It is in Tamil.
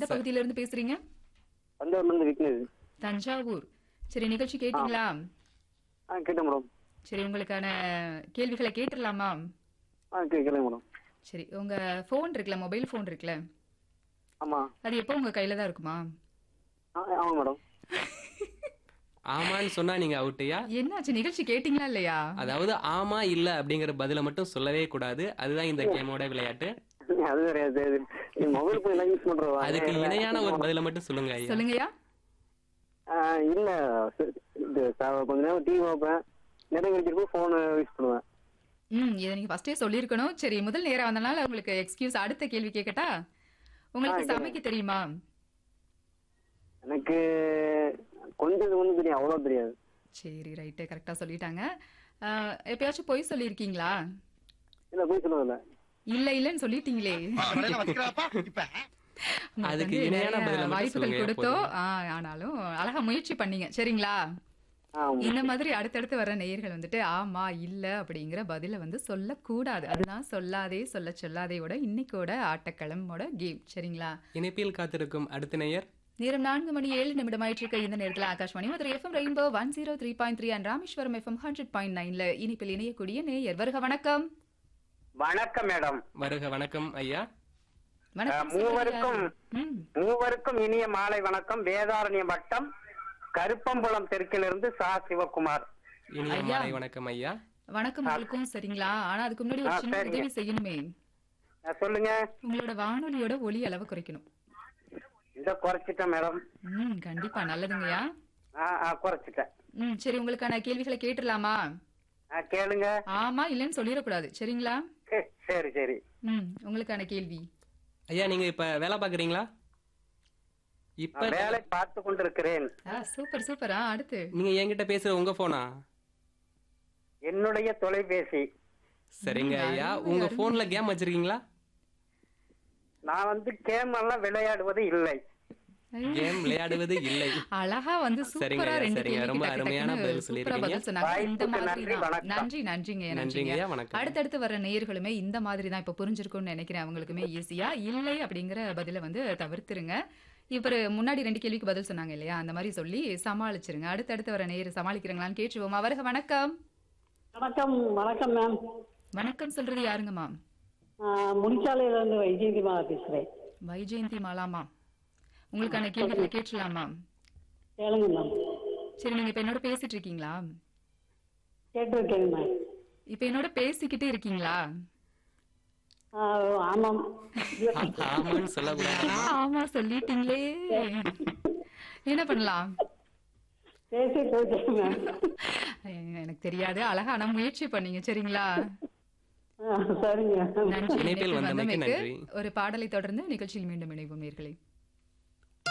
எந்த பகுதியில இருந்து பேசுறீங்க தஞ்சாவூர்ல இருந்து விக்னேஷ் தஞ்சாவூர் சரி நிகழ்ச்சி கேட்டீங்களா ஆ கேட்டேன் மேடம் சரி உங்களுக்கான கேள்விகளை கேட்டுடலாமா ஆ கேட்கறேன் மேடம் சரி உங்க ஃபோன் இருக்குல்ல மொபைல் ஃபோன் இருக்குல்ல ஆமா அது எப்போ உங்க கையில தான் இருக்குமா ஆ ஆமா மேடம் ஆமான்னு சொன்னா நீங்க அவுட்டையா என்னாச்சு நிகழ்ச்சி கேட்டீங்களா இல்லையா அதாவது ஆமா இல்ல அப்படிங்கிற பதில மட்டும் சொல்லவே கூடாது அதுதான் இந்த கேமோட விளையாட்டு அது தெரியாது மொபைல் போய் எல்லாம் யூஸ் பண்றோம் அதுக்கு இணையான ஒரு பதில மட்டும் சொல்லுங்க ஐயா சொல்லுங்கய்யா இல்ல ச- இது ச- கொஞ்ச நேரம் டிவி பார்ப்பேன் நிறைய வச்சிருப்போம் போன் யூஸ் பண்ணுவேன் ம் இதை நீங்க ஃபர்ஸ்டே சொல்லியிருக்கணும் சரி முதல் நேரம் வந்தனால உங்களுக்கு எக்ஸ்கியூஸ் அடுத்த கேள்வி கேட்கட்டா உங்களுக்கு ஆ, சமைக்க தெரியுமா எனக்கு கொஞ்சம் கொஞ்சம் தெரியும் அவ்வளவு தெரியாது சரி ரைட்டு கரெக்டா சொல்லிட்டாங்க ஆஹ், எப்பயாச்சும் பொய் சொல்லியிருக்கீங்களா இல்ல போய் சொல்லுவதில்ல இல்ல இல்லன்னு சொல்லிட்டீங்களே உங்களுக்கு அதுக்கு வந்து இணையான நிறைய பதில மட்டும் வாய்ப்புகள் சொல்லுங்க கொடுத்தோம் ஆ, ஆனாலும் அழகா முயற்சி பண்ணீங்க சரிங்களா ஆமா இந்த மாதிரி அடுத்தடுத்து வர நேயர்கள் வந்துட்டு ஆமா இல்ல அப்படிங்கிற பதில வந்து சொல்லக்கூடாது அதுதான் சொல்லாதே சொல்ல சொல்லாதேயோட இன்னைக்கோட ஆட்டக்களமோட கேம் சரிங்களா இணைப்பில் காத்திருக்கும் அடுத்த நேயர் நேரம் நான்கு மணி ஏழு நிமிடம் ஆயிட்டு இருக்க இந்த நேரத்தில் Akashvani Madurai FM rainbow one zero three point three and Rameswaram FM hundred point நைன்ல இனிப்பில் இணையக்கூடிய நேயர் வருக வணக்கம் வணக்கம் மேடம் வருக வணக்கம் ஐயா வணக்கம் அஹ், மூவருக்கும் ம், மூவருக்கும் இனிய மாலை வணக்கம் வேதாரண்யம் வட்டம் கருப்பம்புலம் தெற்கிலிருந்து சா சிவகுமார் இனிய ஐயா. மாலை வணக்கம் ஐயா வணக்கம் உங்களுக்கும் சரிங்களா ஆனா அதுக்கு முன்னாடி ஒரு ஆ, சின்ன சரிங்க. உதவி செய்யணுமே அஹ், சொல்லுங்க உங்களோட வானொலியோட ஒலி அளவு குறைக்கணும் இந்த குறைச்சிட்டேன் மேடம் ம் கண்டிப்பா நல்லதுங்கய்யா ஆ ஆ, குறைச்சிட்டேன் ம் சரி உங்களுக்கான கேள்விகளை கேட்டுடலாமா ஆ, கேளுங்க ஆமா இல்லைன்னு சொல்லிடக்கூடாது சரிங்களா சே- சரி சரி ம் உங்களுக்கான கேள்வி ஐயா நீங்க இப்ப வேலை பாக்குறீங்களா இப்ப நான் வேலை பார்த்து கொண்டிருக்கிறேன் ஆ சூப்பர் சூப்பரா அடுத்து நீங்க என்கிட்ட பேசுற உங்க போனா என்னுடைய தொலைபேசி சரிங்க ம், ஐயா அருமை, உங்க அருமை. போன்ல கேம் வச்சிருக்கீங்களா நான் வந்து கேம் எல்லாம் விளையாடுவது இல்லை கேம் விளையாடுவது இல்லை அழகா வந்து சரிங்க சூப்பரா ஐயா, ரெண்டு சரிங்க. கேள்விக்கு ரொம்ப டக்கு அருமையான டக்குன்னு பதில் சூப்பரா சொல்லியிருக்கீங்க. பதில் சொன்னாங்க இந்த வாய்ப்புக்கு மாதிரி நன்றி, தான் வணக்கம். நன்றி நன்றிங்க நன்றிங்க நன்றிங்க ஐயா, வணக்கம். அடுத்தடுத்து வர நேயர்களுமே இந்த மாதிரி தான் இப்ப புரிஞ்சிருக்கும்னு நினைக்கிறேன் அவங்களுக்குமே ஈஸியா இல்லை அப்படிங்கிற பதில வந்து தவிர்த்துருங்க இப்ப முன்னாடி ரெண்டு கேள்விக்கு பதில் சொன்னாங்க இல்லையா அந்த மாதிரி சொல்லி சமாளிச்சிருங்க அடுத்தடுத்து வர நேயர் சமாளிக்கிறாங்களான்னு கேட்டுருவோம் அவருக வணக்கம் வணக்கம் வணக்கம் மேம் வணக்கம் சொல்றது யாருங்கம்மா முடிச்சாலையில இருந்து வைஜெயந்தி மாலா பேசுறேன் வைஜெயந்தி மாலாமா உங்களுக்கான கேள்விகளை கேட்டுலாமா கேளுங்க மேம் சரி நீங்க இப்ப என்னோட பேசிட்டு இருக்கீங்களா கேட்டிருக்கேங்க மேம் இப்ப என்னோட பேசிக்கிட்டே இருக்கீங்களா ஆ, ஆமாம் ஆமான்னு சொல்லக்கூடாது ஆமா சொல்லிட்டீங்களே என்ன பண்ணலாம் பேசிட்டு இருக்கேன் மேம் ஐய, எனக்கு தெரியாது அழகா ஆனா முயற்சி பண்ணீங்க சரிங்களா ஆ, சரிங்க நன்றி இணைப்பில் இணைப்பில் வந்தமைக்கு வந்தமைக்கு நன்றி. ஒரு பாடலை தொடர்ந்து நிகழ்ச்சியில் மீண்டும் இணைவோம் நேர்களே